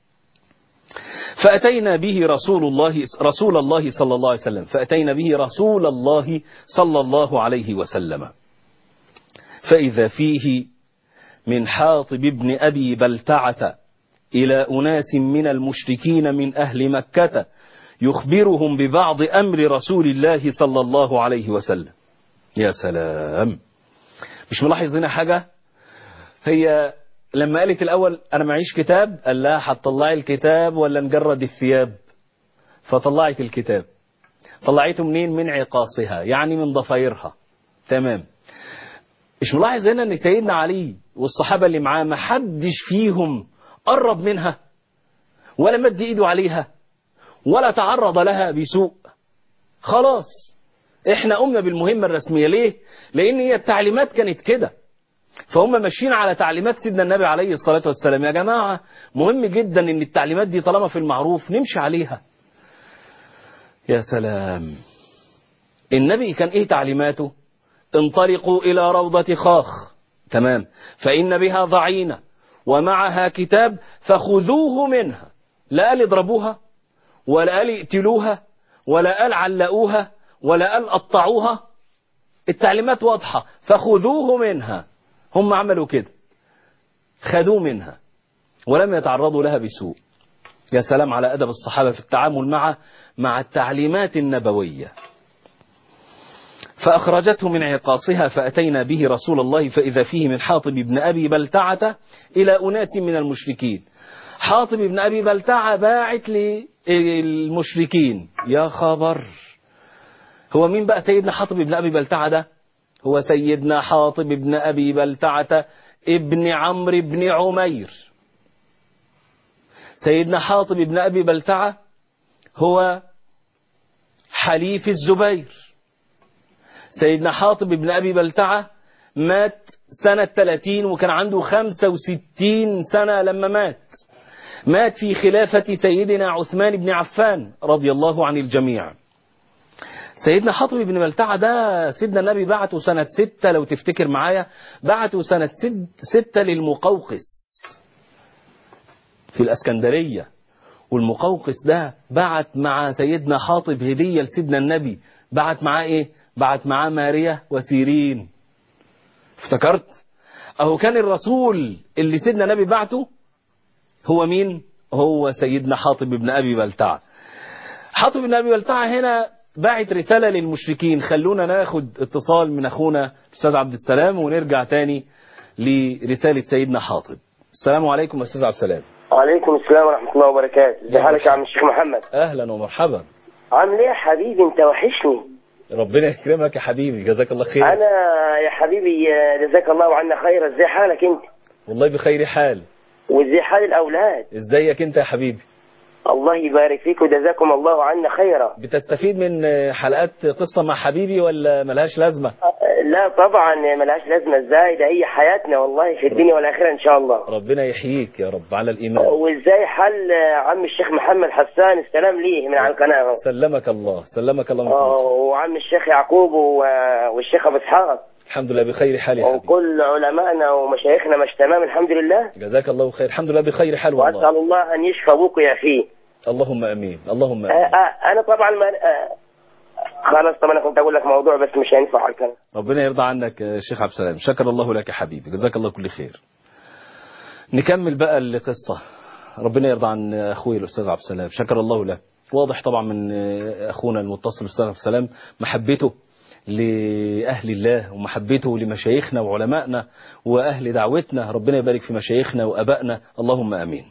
فأتينا به رسول الله رسول الله صلى الله عليه وسلم فأتينا به رسول الله صلى الله عليه وسلم فإذا فيه من حاطب ابن أبي بلتعة إلى أناس من المشركين من أهل مكة يخبرهم ببعض أمر رسول الله صلى الله عليه وسلم يا سلام مش ملاحظ هنا حاجة هي لما قالت الأول أنا معيش كتاب قال لها هتطلعي الكتاب ولا نجرد الثياب فطلعت الكتاب طلعته منين من عقاصها يعني من ضفايرها تمام مش ملاحظ هنا ان سيدنا علي والصحابة اللي معاه ما حدش فيهم قرب منها ولا مد ايده عليها ولا تعرض لها بسوء خلاص احنا قمنا بالمهمة الرسمية ليه لان هي التعليمات كانت كده فهم ماشيين على تعليمات سيدنا النبي عليه الصلاة والسلام يا جماعة مهم جدا ان التعليمات دي طالما في المعروف نمشي عليها يا سلام النبي كان ايه تعليماته انطلقوا الى روضة خاخ تمام فإن بها ضعينة ومعها كتاب فخذوه منها لا قال اضربوها ولا قال اقتلوها ولا قال علقوها ولا قال قطعوها التعليمات واضحة فخذوه منها هم عملوا كده خذوه منها ولم يتعرضوا لها بسوء يا سلام على أدب الصحابة في التعامل مع مع التعليمات النبوية فأخرجته من عقاصها فأتينا به رسول الله فإذا فيه من حاطب بن أبي بلتعة إلى أناس من المشركين حاطب بن أبي بلتعة باعت للمشركين يا خبر هو مين بقى سيدنا حاطب بن أبي بلتعة ده هو سيدنا حاطب بن أبي بلتعة ابن عمرو بن عمير سيدنا حاطب بن أبي بلتعة هو حليف الزبير سيدنا حاطب بن أبي بلتعة مات سنة 30 وكان عنده 65 سنة لما مات مات في خلافة سيدنا عثمان بن عفان رضي الله عن الجميع سيدنا حاطب بن ملتعة ده سيدنا النبي بعته سنة ستة لو تفتكر معايا بعته سنة ست ستة للمقوقس في الأسكندرية والمقوقس ده بعت مع سيدنا حاطب هدية لسيدنا النبي بعت معاه ايه بعت معاه ماريا وسيرين افتكرت اهو كان الرسول اللي سيدنا النبي بعته هو مين هو سيدنا حاطب بن ابي بلتعه حاطب بن ابي بلتعه هنا باعت رسالة للمشركين خلونا ناخد اتصال من اخونا الاستاذ عبد السلام ونرجع تاني لرسالة سيدنا حاطب السلام عليكم استاذ عبد السلام وعليكم السلام ورحمة الله وبركاته ازي حالك يا عم الشيخ محمد اهلا ومرحبا عامل ايه يا حبيبي انت وحشني ربنا يكرمك يا حبيبي جزاك الله خير انا يا حبيبي آه، جزاك الله عنا خير ازاي حالك انت والله بخير حال وازاي حال الاولاد ازيك انت يا حبيبي الله يبارك فيك وجزاكم الله عنا خيرا بتستفيد من حلقات قصة مع حبيبي ولا ملهاش لازمة آه، لا طبعا ملهاش لازمة ازاي ده هي حياتنا والله في الدنيا والاخرة ان شاء الله ربنا يحييك يا رب على الإيمان وازاي حل آه، عم الشيخ محمد حسان السلام ليه من على القناة سلمك الله سلمك الله من آه، كل سوء. وعم الشيخ يعقوب و- والشيخ ابو اسحاق الحمد لله بخير حال يا حبيبي وكل علمائنا ومشايخنا مش تمام الحمد لله جزاك الله خير الحمد لله بخير حال والله واسال الله ان يشفى ابوك يا اخي اللهم امين اللهم آه، امين آه، انا طبعا ما آه، خلاص طبعا انا كنت اقول لك موضوع بس مش هينفع على الكلام ربنا يرضى عنك يا شيخ عبد السلام شكر الله لك يا حبيبي جزاك الله كل خير نكمل بقى القصة ربنا يرضى عن اخوي الاستاذ عبد السلام شكر الله له واضح طبعا من اخونا المتصل الاستاذ عبد السلام محبته لأهل الله ومحبته لمشايخنا وعلمائنا وأهل دعوتنا ربنا يبارك في مشايخنا وأبائنا اللهم أمين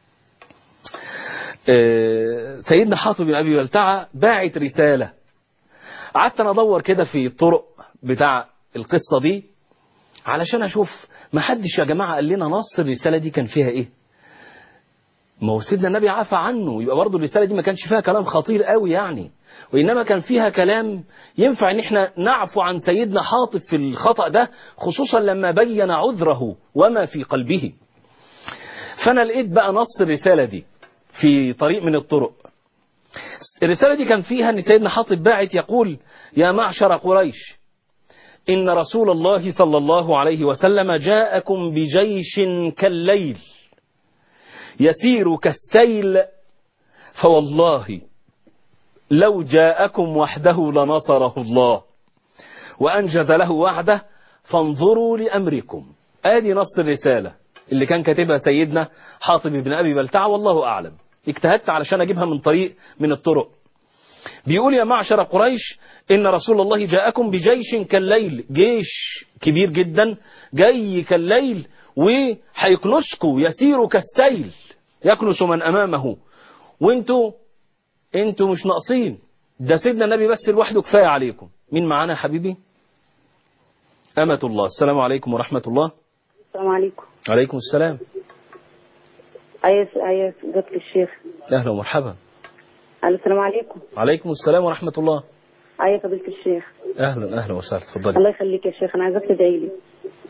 آه، سيدنا حاطب بن أبي بلتعة باعت رسالة قعدت أنا أدور كده في الطرق بتاع القصة دي علشان أشوف ما حدش يا جماعة قال لنا نص الرسالة دي كان فيها إيه ما هو سيدنا النبي عفى عنه يبقى برضه الرسالة دي ما كانش فيها كلام خطير قوي يعني وإنما كان فيها كلام ينفع إن إحنا نعفو عن سيدنا حاطب في الخطأ ده خصوصا لما بين عذره وما في قلبه فأنا لقيت بقى نص الرسالة دي في طريق من الطرق الرسالة دي كان فيها أن سيدنا حاطب باعت يقول يا معشر قريش إن رسول الله صلى الله عليه وسلم جاءكم بجيش كالليل يسير كالسيل فوالله لو جاءكم وحده لنصره الله وأنجز له وعده فانظروا لأمركم آدي نص الرسالة اللي كان كاتبها سيدنا حاطب بن أبي بلتعة والله أعلم اجتهدت علشان أجيبها من طريق من الطرق بيقول يا معشر قريش إن رسول الله جاءكم بجيش كالليل جيش كبير جدا جاي كالليل وهيكنسكوا يسير كالسيل يكنس من أمامه وانتوا انتوا مش ناقصين ده سيدنا النبي بس لوحده كفاية عليكم مين معانا يا حبيبي أمة الله السلام عليكم ورحمة الله السلام عليكم عليكم السلام ايوه ايوه جبت الشيخ أهلا ومرحبا الو السلام عليكم عليكم السلام ورحمة الله ايوه فضيله الشيخ أهلا أهلا وسهلا تفضلي الله يخليك يا شيخ انا عايزاك تدعي لي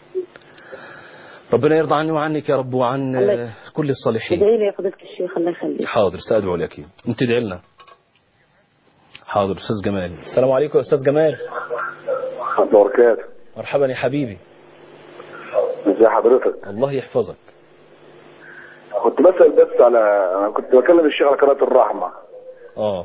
ربنا يرضى عني وعنك يا رب وعن الله- آه، كل الصالحين تدعي لي يا فضيله الشيخ الله يخليك حاضر سأدعو لك انت ادعي لنا حاضر أستاذ جمال السلام عليكم يا أستاذ جمال ورحمة الله وبركاته مرحبا يا حبيبي ازي حضرتك الله يحفظك كنت بسأل بس على انا كنت بكلم الشيخ على قناة الرحمة اه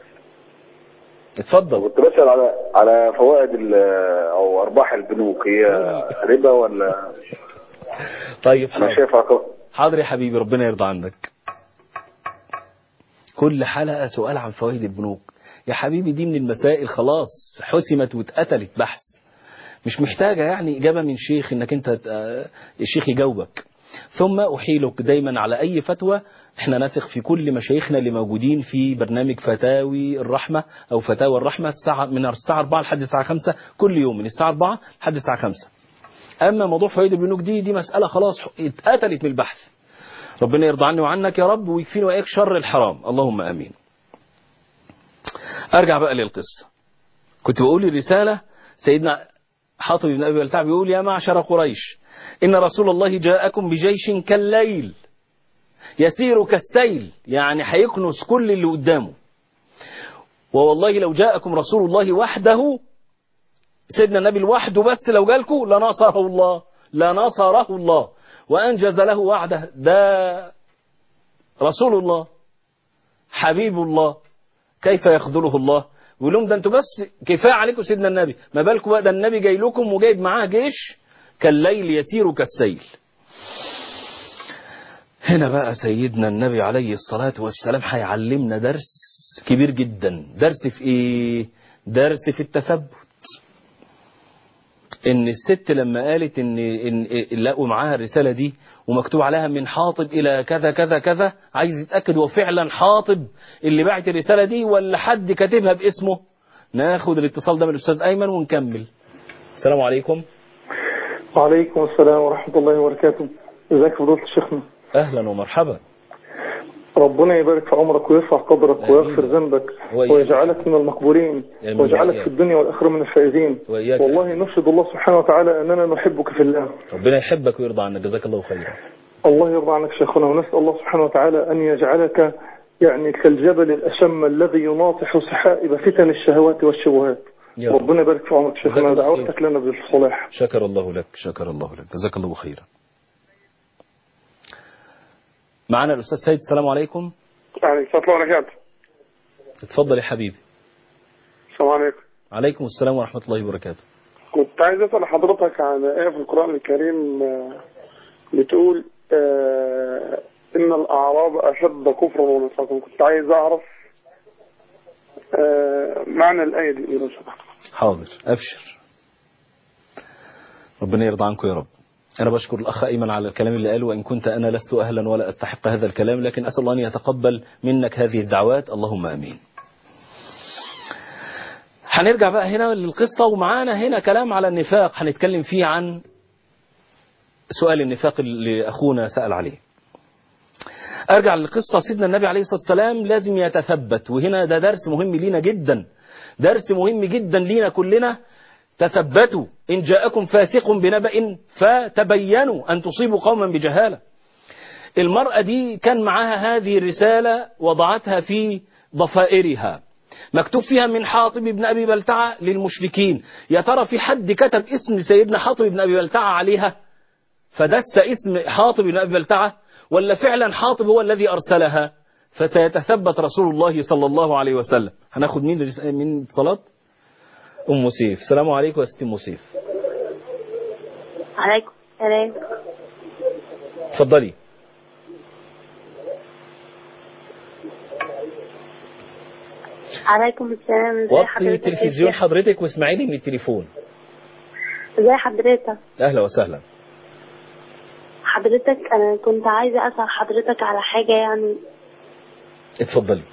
اتفضل كنت بسأل على على فوائد ال- او ارباح البنوك هي ربا ولا طيب انا حاضر شايف على- حاضر يا حبيبي ربنا يرضى عنك كل حلقة سؤال عن فوائد البنوك يا حبيبي دي من المسائل خلاص حسمت واتقتلت بحث مش محتاجة يعني إجابة من شيخ إنك أنت آه، الشيخ يجاوبك ثم أحيلك دايما على أي فتوى احنا نثق في كل مشايخنا اللي موجودين في برنامج فتاوي الرحمة أو فتاوى الرحمة الساعة من الساعة 4 لحد الساعة 5 كل يوم من الساعة 4 لحد الساعة 5 أما موضوع فوائد البنوك دي دي مسألة خلاص اتقتلت من البحث ربنا يرضى عني وعنك يا رب ويكفينا وإياك شر الحرام اللهم أمين أرجع بقى للقصة كنت بقول الرسالة سيدنا حاطب بن أبي بلتع بيقول يا معشر قريش إن رسول الله جاءكم بجيش كالليل يسير كالسيل يعني هيكنس كل اللي قدامه ووالله لو جاءكم رسول الله وحده سيدنا النبي لوحده بس لو جالكم لنصره الله لنصره الله وأنجز له وعده ده رسول الله حبيب الله كيف يخذله الله يقول لهم ده انتوا بس كفايه عليكم سيدنا النبي ما بالكم بقى ده النبي جاي لكم وجايب معاه جيش كالليل يسير كالسيل هنا بقى سيدنا النبي عليه الصلاة والسلام هيعلمنا درس كبير جدا درس في ايه درس في التثبت ان الست لما قالت ان, إن لقوا معاها الرسالة دي ومكتوب عليها من حاطب الى كذا كذا كذا عايز يتأكد هو فعلا حاطب اللي بعت الرسالة دي ولا حد كاتبها باسمه ناخد الاتصال ده من الاستاذ ايمن ونكمل السلام عليكم وعليكم السلام ورحمة الله وبركاته ازيك فضيلة شيخنا اهلا ومرحبا ربنا يبارك في عمرك ويرفع قدرك آمين. ويغفر ذنبك وإياك. ويجعلك من المقبولين آمين. ويجعلك وإياك. في الدنيا والآخرة من الفائزين وإياك. والله نشهد الله سبحانه وتعالى أننا نحبك في الله ربنا يحبك ويرضى عنك جزاك الله خيرا الله يرضى عنك شيخنا ونسأل الله سبحانه وتعالى أن يجعلك يعني كالجبل الأشم الذي يناطح سحائب فتن الشهوات والشبهات يا رب. ربنا يبارك في عمرك جزاك شيخنا الله خير. دعوتك لنا بالصلاح شكر الله لك شكر الله لك جزاك الله خيرا معنا الأستاذ سيد السلام عليكم يعني السلام عليكم اتفضل يا حبيبي السلام عليكم عليكم السلام ورحمة الله وبركاته كنت عايز اسال حضرتك عن ايه في القران الكريم آه، بتقول آه، ان الاعراب اشد كفرا ونفاقا كنت عايز اعرف آه، معنى الايه دي ايه لو سمحت حاضر أبشر ربنا يرضى عنكم يا رب أنا بشكر الأخ أيمن على الكلام اللي قاله وإن كنت أنا لست أهلا ولا أستحق هذا الكلام لكن أسأل الله أن يتقبل منك هذه الدعوات اللهم أمين هنرجع بقى هنا للقصة ومعانا هنا كلام على النفاق هنتكلم فيه عن سؤال النفاق اللي أخونا سأل عليه أرجع للقصة سيدنا النبي عليه الصلاة والسلام لازم يتثبت وهنا ده درس مهم لينا جدا درس مهم جدا لينا كلنا تثبتوا إن جاءكم فاسق بنبأ فتبينوا أن تصيبوا قوما بجهالة المرأة دي كان معاها هذه الرسالة وضعتها في ضفائرها مكتوب فيها من حاطب بن أبي بلتعة للمشركين يا ترى في حد كتب اسم سيدنا حاطب بن أبي بلتعة عليها فدس اسم حاطب بن أبي بلتعة ولا فعلا حاطب هو الذي أرسلها فسيتثبت رسول الله صلى الله عليه وسلم هناخد مين رس- من اتصالات أم سيف السلام عليكم يا ست أم سيف عليكم السلام اتفضلي عليكم السلام ازي وطي حضرتك يا التلفزيون شيخ؟ حضرتك واسمعيني من التليفون ازي حضرتك أهلا وسهلا حضرتك انا كنت عايزه اسال حضرتك على حاجه يعني اتفضلي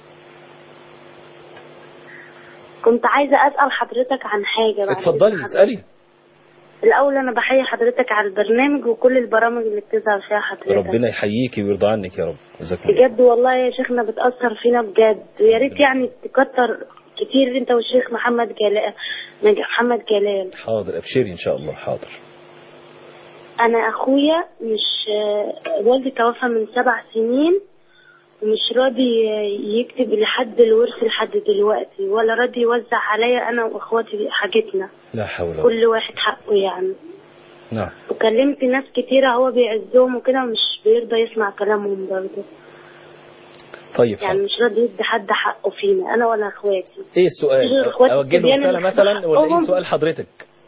كنت عايزه اسال حضرتك عن حاجه بعد اتفضلي إذن اسألي الاول انا بحيي حضرتك على البرنامج وكل البرامج اللي بتظهر فيها حضرتك ربنا يحييكي ويرضى عنك يا رب جزاكم الله بجد والله يا شيخنا بتاثر فينا بجد ويا ريت يعني تكتر كتير انت والشيخ محمد جلال محمد جلال حاضر ابشري ان شاء الله حاضر انا اخويا مش آه، والدي توفى من سبع سنين ومش راضي آه، يكتب لحد الورث لحد دلوقتي ولا راضي يوزع عليا انا واخواتي حاجتنا لا حول ولا كل واحد حقه يعني نعم وكلمت ناس كتيرة هو بيعزهم وكده ومش بيرضى يسمع كلامهم برضه طيب يعني حاضر مش راضي يدي حد حقه فينا انا ولا اخواتي ايه السؤال غير إخواتي اوجه له الصبيان رسالة اللي مثلا ولا ايه حقهم. سؤال حضرتك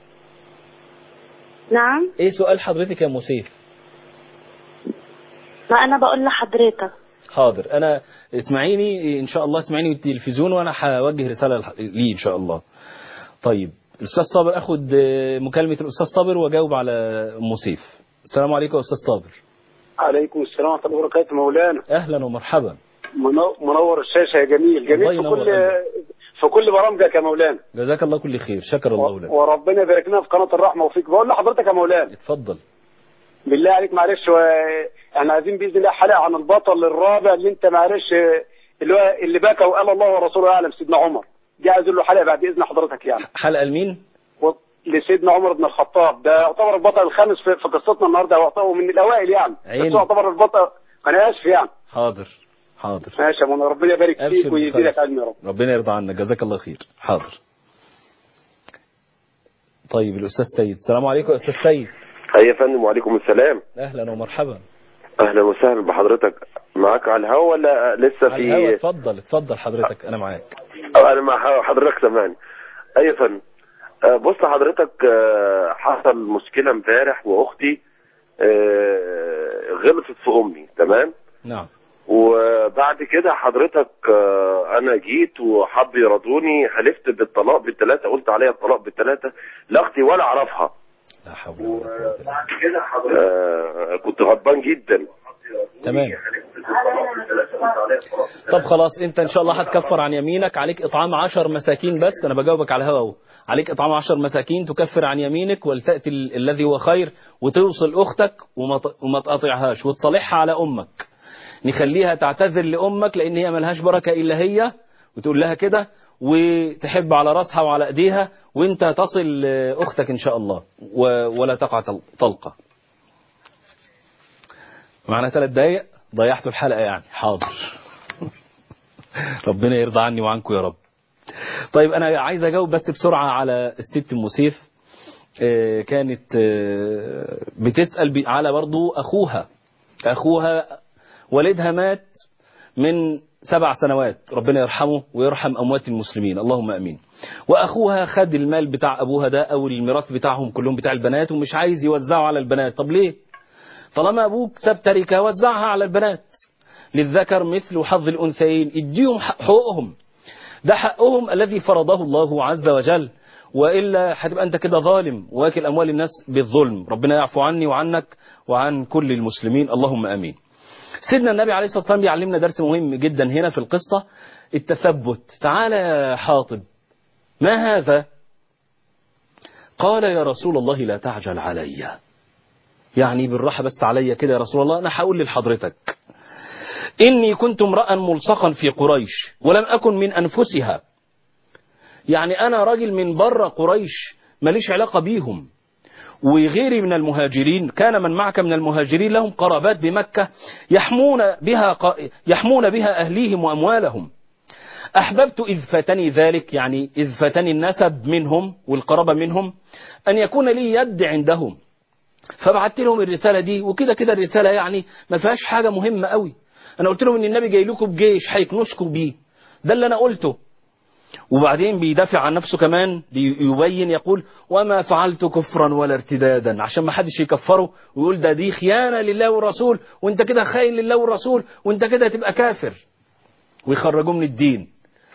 نعم ايه سؤال حضرتك يا مسيف ما انا بقول لحضرتك حاضر انا اسمعيني ان شاء الله اسمعيني من التلفزيون وانا هوجه رساله لح- ليه ان شاء الله طيب الاستاذ صابر اخد آه، مكالمه الاستاذ صابر واجاوب على ام سيف السلام عليكم يا استاذ صابر عليكم السلام ورحمة الله وبركاته مولانا اهلا ومرحبا منو- منور الشاشة يا جميل الله جميل في ينور كل قلبك. في كل برامجك يا مولانا جزاك الله كل خير شكر الله لك وربنا يبارك لنا في قناة الرحمة وفيك بقول لحضرتك يا مولانا اتفضل بالله عليك معلش و... احنا عايزين بإذن الله حلقة عن البطل الرابع اللي انت معلش اللي هو اللي بكى وقال الله ورسوله أعلم سيدنا عمر دي عايز له حلقة بعد إذن حضرتك يعني حلقه لمين و... لسيد سيدنا عمر بن الخطاب ده يعتبر البطل الخامس في, في قصتنا النهارده هو من الاوائل يعني عيني. بس هو يعتبر البطل انا اسف يعني حاضر حاضر ماشي يا منى ربنا يبارك أبشر فيك ويزيدك بالخير. علم يا رب ربنا يرضى عنك جزاك الله خير حاضر طيب الأستاذ سيد السلام عليكم يا أستاذ سيد أي يا فندم وعليكم السلام أهلا ومرحبا أهلا وسهلا بحضرتك معاك على الهوا ولا لسه على الهوا في اتفضل اتفضل حضرتك أنا معاك أو أنا مع حضرتك سامعني أي يا فندم آه، بص حضرتك آه، حصل مشكلة امبارح وأختي آه، غلطت في أمي تمام نعم وبعد كده حضرتك آه، انا جيت وحب يرضوني حلفت بالطلاق بالثلاثه قلت عليها الطلاق بالثلاثه لا اختي ولا اعرفها لا حول ولا قوة إلا بالله. بعد كده حضرتك آه، كنت غضبان جدا تمام طب خلاص انت ان شاء الله هتكفر عن يمينك عليك اطعام عشر مساكين بس انا بجاوبك على الهوا اهو عليك اطعام عشر مساكين تكفر عن يمينك ولتأتي ال- الذي هو خير وتوصل اختك وما ت- وما تقاطعهاش وتصالحها على امك نخليها تعتذر لامك لان هي ملهاش بركة الا هي وتقول لها كده وتحب على راسها وعلى ايديها وانت تصل آه، اختك ان شاء الله و- ولا تقع طل- طلقة معنا ثلاث دقايق ضيعتوا الحلقة يعني حاضر ربنا يرضى عني وعنكم يا رب طيب أنا عايز أجاوب بس بسرعة على الست أم سيف آه، كانت آه، بتسأل ب- على برضو أخوها أخوها والدها مات من سبع سنوات ربنا يرحمه ويرحم أموات المسلمين اللهم أمين وأخوها خد المال بتاع أبوها ده أو الميراث بتاعهم كلهم بتاع البنات ومش عايز يوزعه على البنات طب ليه طالما أبوك ساب تركة وزعها على البنات للذكر مثل حظ الأنثيين اديهم حق- حقوقهم ده حقهم الذي فرضه الله عز وجل وإلا هتبقى أنت كده ظالم واكل أموال الناس بالظلم ربنا يعفو عني وعنك وعن كل المسلمين اللهم أمين سيدنا النبي عليه الصلاة والسلام بيعلمنا درس مهم جدا هنا في القصة التثبت تعالى يا حاطب ما هذا قال يا رسول الله لا تعجل علي يعني بالراحة بس عليا كده يا رسول الله أنا هقول لحضرتك إني كنت امرأ ملصقا في قريش ولم أكن من أنفسها يعني أنا راجل من بره قريش ماليش علاقة بيهم وغيري من المهاجرين كان من معك من المهاجرين لهم قرابات بمكة يحمون بها ق- يحمون بها أهليهم وأموالهم أحببت إذ فاتني ذلك يعني إذ فاتني النسب منهم والقرابة منهم أن يكون لي يد عندهم فبعت لهم الرسالة دي وكده كده الرسالة يعني ما فيهاش حاجة مهمة قوي أنا قلت لهم إن النبي جاي لكم بجيش هيكنسكم بيه ده اللي أنا قلته وبعدين بيدافع عن نفسه كمان بيبين يقول وما فعلت كفرا ولا ارتدادا عشان ما حدش يكفره ويقول ده دي خيانة لله والرسول وانت كده خاين لله والرسول وانت كده هتبقى كافر ويخرجوه من الدين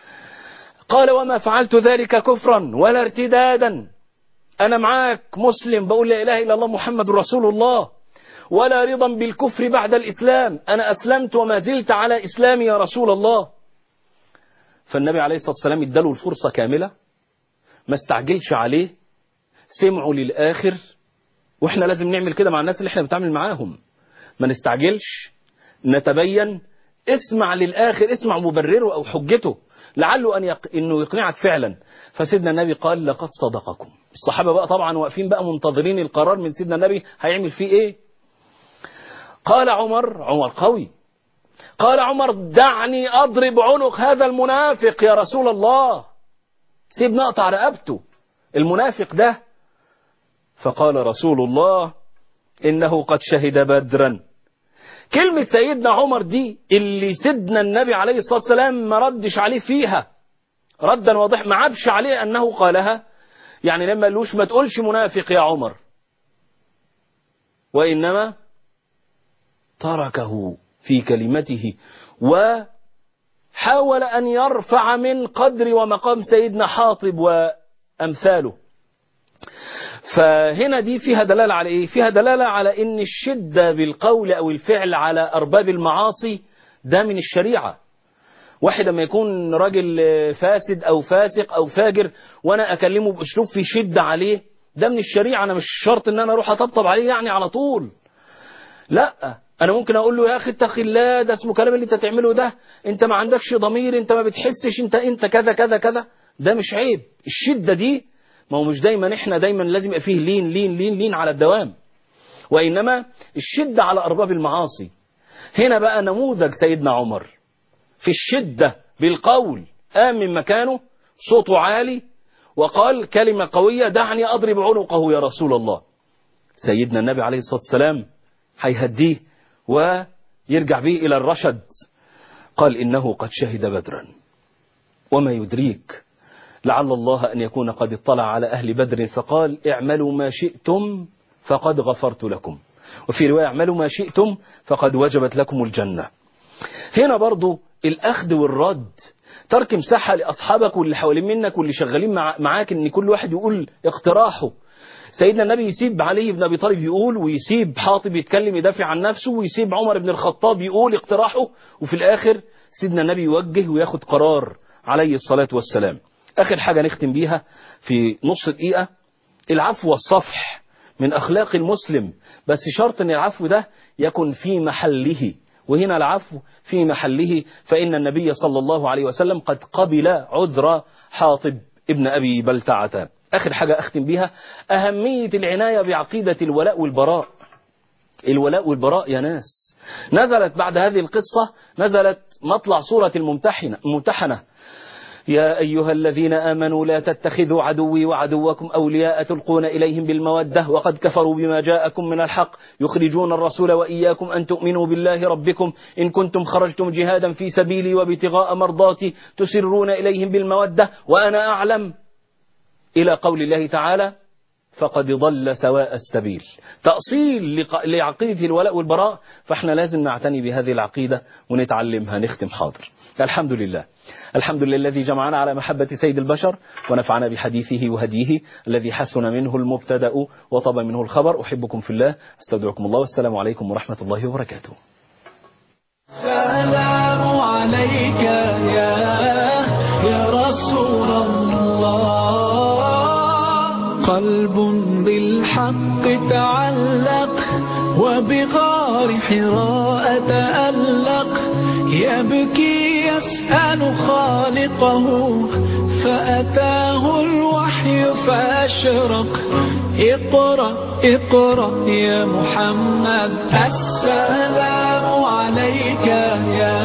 قال وما فعلت ذلك كفرا ولا ارتدادا أنا معاك مسلم بقول لا إله إلا الله محمد رسول الله ولا رضا بالكفر بعد الإسلام أنا أسلمت وما زلت على إسلامي يا رسول الله فالنبي عليه الصلاة والسلام اداله الفرصة كاملة ما استعجلش عليه سمعوا للآخر وإحنا لازم نعمل كده مع الناس اللي إحنا بنتعامل معاهم ما نستعجلش نتبين اسمع للآخر اسمع مبرره أو حجته لعله أن يق... إنه يقنعك فعلا فسيدنا النبي قال لقد صدقكم الصحابة بقى طبعا واقفين بقى منتظرين القرار من سيدنا النبي هيعمل فيه إيه قال عمر عمر قوي قال عمر دعني أضرب عنق هذا المنافق يا رسول الله سيبني أقطع رقبته المنافق ده فقال رسول الله إنه قد شهد بدرا كلمة سيدنا عمر دي اللي سيدنا النبي عليه الصلاة والسلام ما ردش عليه فيها ردا واضح ما عبش عليه أنه قالها يعني لما قالوش ما تقولش منافق يا عمر وإنما تركه في كلمته وحاول أن يرفع من قدر ومقام سيدنا حاطب وأمثاله فهنا دي فيها دلالة على إيه؟ فيها دلالة على إن الشدة بالقول أو الفعل على أرباب المعاصي ده من الشريعة واحد لما يكون راجل فاسد أو فاسق أو فاجر وأنا أكلمه بأسلوب في شدة عليه ده من الشريعة أنا مش شرط إن أنا أروح أطبطب عليه يعني على طول لا انا ممكن اقول له يا اخي اتقي الله ده اسمه كلام اللي انت تعمله ده انت ما عندكش ضمير انت ما بتحسش انت انت كذا كذا كذا ده مش عيب الشده دي ما هو مش دايما احنا دايما لازم يبقى فيه لين لين لين لين على الدوام وإنما الشدة على أرباب المعاصي هنا بقى نموذج سيدنا عمر في الشدة بالقول قام من مكانه صوته عالي وقال كلمة قوية دعني أضرب عنقه يا رسول الله سيدنا النبي عليه الصلاة والسلام هيهديه ويرجع به إلى الرشد قال إنه قد شهد بدرا وما يدريك لعل الله أن يكون قد اطلع على أهل بدر فقال اعملوا ما شئتم فقد غفرت لكم وفي رواية اعملوا ما شئتم فقد وجبت لكم الجنة هنا برضو الأخذ والرد ترك مساحة لأصحابك واللي حوالين منك واللي شغالين مع معاك إن كل واحد يقول اقتراحه سيدنا النبي يسيب علي بن أبي طالب يقول ويسيب حاطب يتكلم يدافع عن نفسه ويسيب عمر بن الخطاب يقول اقتراحه وفي الآخر سيدنا النبي يوجه وياخد قرار عليه الصلاة والسلام آخر حاجة نختم بيها في نص دقيقة العفو والصفح من أخلاق المسلم بس شرط أن العفو ده يكن في محله وهنا العفو في محله فإن النبي صلى الله عليه وسلم قد قبل عذر حاطب ابن أبي بلتعة آخر حاجة أختم بيها أهمية العناية بعقيدة الولاء والبراء الولاء والبراء يا ناس نزلت بعد هذه القصة نزلت مطلع سورة الممتحنة, الممتحنة يا أيها الذين آمنوا لا تتخذوا عدوي وعدوكم أولياء تلقون إليهم بالمودة وقد كفروا بما جاءكم من الحق يخرجون الرسول وإياكم أن تؤمنوا بالله ربكم إن كنتم خرجتم جهادا في سبيلي وابتغاء مرضاتي تسرون إليهم بالمودة وأنا أعلم إلى قول الله تعالى فقد ضل سواء السبيل تأصيل لعقيدة الولاء والبراء فاحنا لازم نعتني بهذه العقيدة ونتعلمها نختم حاضر الحمد لله الحمد لله الذي جمعنا على محبة سيد البشر ونفعنا بحديثه وهديه الذي حسن منه المبتدأ وطب منه الخبر أحبكم في الله استودعكم الله والسلام عليكم ورحمة الله وبركاته سلام عليك يا يا رسول الله قلب بالحق تعلق وبغار حراء تألق يبكي يسأل خالقه فأتاه الوحي فأشرق اقرأ اقرأ يا محمد السلام عليك يا